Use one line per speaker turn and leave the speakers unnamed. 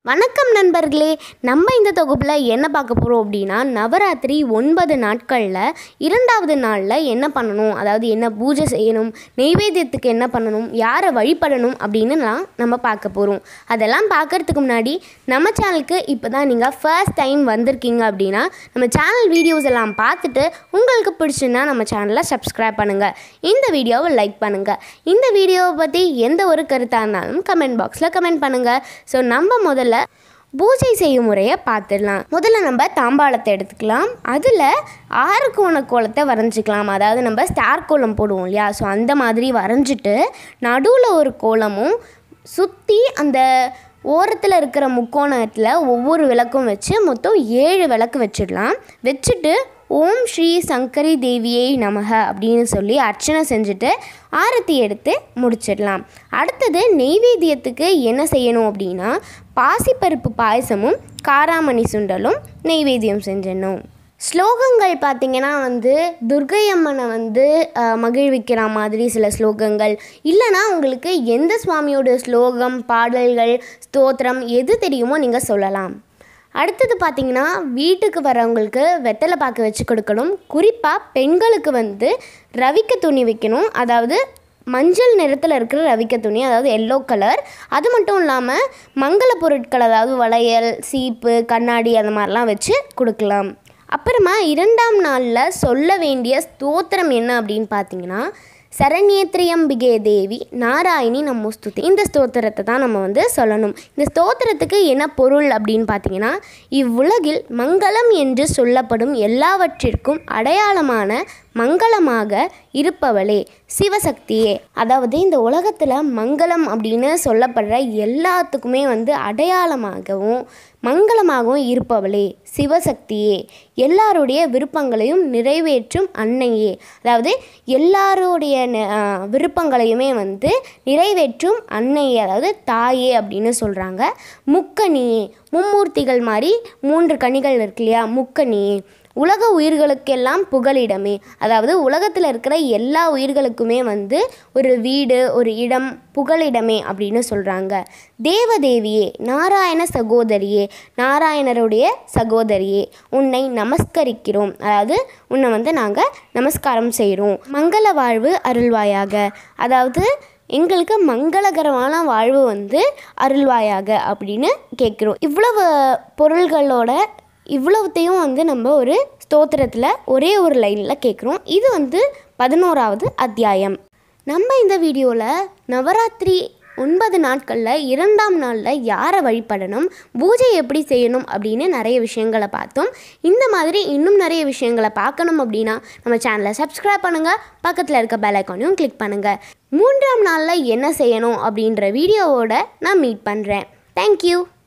வணக்கம் நண்பர்களே நம்ம இந்த தொகுப்பில் என்ன பார்க்க போகிறோம் அப்படின்னா நவராத்திரி ஒன்பது நாட்களில் இரண்டாவது நாளில் என்ன பண்ணணும் அதாவது என்ன பூஜை செய்யணும் நெய்வேத்தியத்துக்கு என்ன பண்ணணும் யாரை வழிபடணும் அப்படின்னுலாம் நம்ம பார்க்க போகிறோம் அதெல்லாம் பார்க்கறதுக்கு முன்னாடி நம்ம சேனலுக்கு இப்போ தான் நீங்கள் ஃபர்ஸ்ட் டைம் வந்திருக்கீங்க அப்படின்னா நம்ம சேனல் வீடியோஸ் எல்லாம் பார்த்துட்டு உங்களுக்கு பிடிச்சுன்னா நம்ம சேனலை சப்ஸ்கிரைப் பண்ணுங்கள் இந்த வீடியோவை லைக் பண்ணுங்கள் இந்த வீடியோவை பற்றி எந்த ஒரு கருத்தாக இருந்தாலும் கமெண்ட் பாக்ஸில் கமெண்ட் பண்ணுங்கள் ஸோ நம்ம முதல்ல பூஜை செய்யும் முறையை பார்த்துடலாம் முதல்ல நம்ம தாம்பாளத்தை எடுத்துக்கலாம் அதில் ஆறு கோண கோலத்தை வரைஞ்சிக்கலாம் அதாவது நம்ம ஸ்டார் கோலம் போடுவோம் இல்லையா ஸோ அந்த மாதிரி வரைஞ்சிட்டு நடுவில் ஒரு கோலமும் சுற்றி அந்த ஓரத்தில் இருக்கிற முக்கோணத்தில் ஒவ்வொரு விளக்கும் வச்சு மொத்தம் ஏழு விளக்கு வச்சிடலாம் வச்சுட்டு ஓம் ஸ்ரீ சங்கரி தேவியை நமக அப்படின்னு சொல்லி அர்ச்சனை செஞ்சுட்டு ஆரத்தி எடுத்து முடிச்சிடலாம் அடுத்தது நெய்வேத்தியத்துக்கு என்ன செய்யணும் அப்படின்னா பாசிப்பருப்பு பாயசமும் காராமணி சுண்டலும் நெய்வேத்தியம் செஞ்சிடணும் ஸ்லோகங்கள் பார்த்திங்கன்னா வந்து துர்கை அம்மனை வந்து அஹ், மகிழ்விக்கிற மாதிரி சில ஸ்லோகங்கள் இல்லைனா உங்களுக்கு எந்த சுவாமியோட ஸ்லோகம் பாடல்கள் ஸ்தோத்திரம் எது தெரியுமோ நீங்கள் சொல்லலாம் அடுத்தது பார்த்தீங்கன்னா வீட்டுக்கு வரவங்களுக்கு வெத்தலை பாக்கு வச்சு கொடுக்கணும் குறிப்பாக பெண்களுக்கு வந்து ரவிக்க துணி வைக்கணும் அதாவது மஞ்சள் நிறத்தில் இருக்கிற ரவிக்க துணி அதாவது எல்லோ கலர் அது மட்டும் இல்லாமல் மங்கள பொருட்கள் அதாவது வளையல் சீப்பு கண்ணாடி அந்த மாதிரிலாம் வச்சு கொடுக்கலாம் அப்புறமா இரண்டாம் நாளில் சொல்ல வேண்டிய ஸ்தோத்திரம் என்ன அப்படின்னு பார்த்தீங்கன்னா சரண்யத்ரியம்பிகே தேவி நாராயணி நமோஸ்துதி இந்த ஸ்தோத்திரத்தை தான் நம்ம வந்து சொல்லணும் இந்த ஸ்தோத்திரத்துக்கு என்ன பொருள் அப்படின்னு பார்த்தீங்கன்னா இவ்வுலகில் மங்களம் என்று சொல்லப்படும் எல்லாவற்றிற்கும் அடையாளமான மங்களமாக இருப்பவளே சிவசக்தியே அதாவது இந்த உலகத்தில் மங்களம் அப்படின்னு சொல்லப்படுற எல்லாத்துக்குமே வந்து அடையாளமாகவும் மங்களமாகவும் இருப்பவளே சிவசக்தியே எல்லாருடைய விருப்பங்களையும் நிறைவேற்றும் அன்னையே அதாவது எல்லாருடைய ந- ஆ, விருப்பங்களையுமே வந்து நிறைவேற்றும் அன்னையே அதாவது தாயே அப்படின்னு சொல்கிறாங்க முக்கணியே மும்மூர்த்திகள் மாதிரி மூன்று கனிகள் இருக்கு இல்லையா முக்கணியே உலக உயிர்களுக்கெல்லாம் புகலிடமே அதாவது உலகத்தில் இருக்கிற எல்லா உயிர்களுக்குமே வந்து ஒரு வீடு ஒரு இடம் புகலிடமே அப்படின்னு சொல்கிறாங்க தேவதேவியே நாராயண சகோதரியே நாராயணருடைய சகோதரியே உன்னை நமஸ்கரிக்கிறோம் அதாவது உன்னை வந்து நாங்கள் நமஸ்காரம் செய்கிறோம் மங்கள வாழ்வு அருள்வாயாக அதாவது எங்களுக்கு மங்களகரமான வாழ்வு வந்து அருள்வாயாக அப்படின்னு கேட்குறோம் இவ்வளவு பொருள்களோட இவ்வளவுத்தையும் வந்து நம்ம ஒரு ஸ்தோத்திரத்தில் ஒரே ஒரு லைனில் கேட்குறோம் இது வந்து பதினோராவது அத்தியாயம் நம்ம இந்த வீடியோவில் நவராத்திரி ஒன்பது நாட்களில் இரண்டாம் நாளில் யாரை வழிபடணும் பூஜை எப்படி செய்யணும் அப்படின்னு நிறைய விஷயங்களை பார்த்தோம் இந்த மாதிரி இன்னும் நிறைய விஷயங்களை பார்க்கணும் அப்படின்னா நம்ம சேனலை சப்ஸ்கிரைப் பண்ணுங்கள் பக்கத்தில் இருக்க பெல் ஐக்கானையும் கிளிக் பண்ணுங்கள் மூன்றாம் நாளில் என்ன செய்யணும் அப்படின்ற வீடியோவோட நான் மீட் பண்ணுறேன் தேங்க்யூ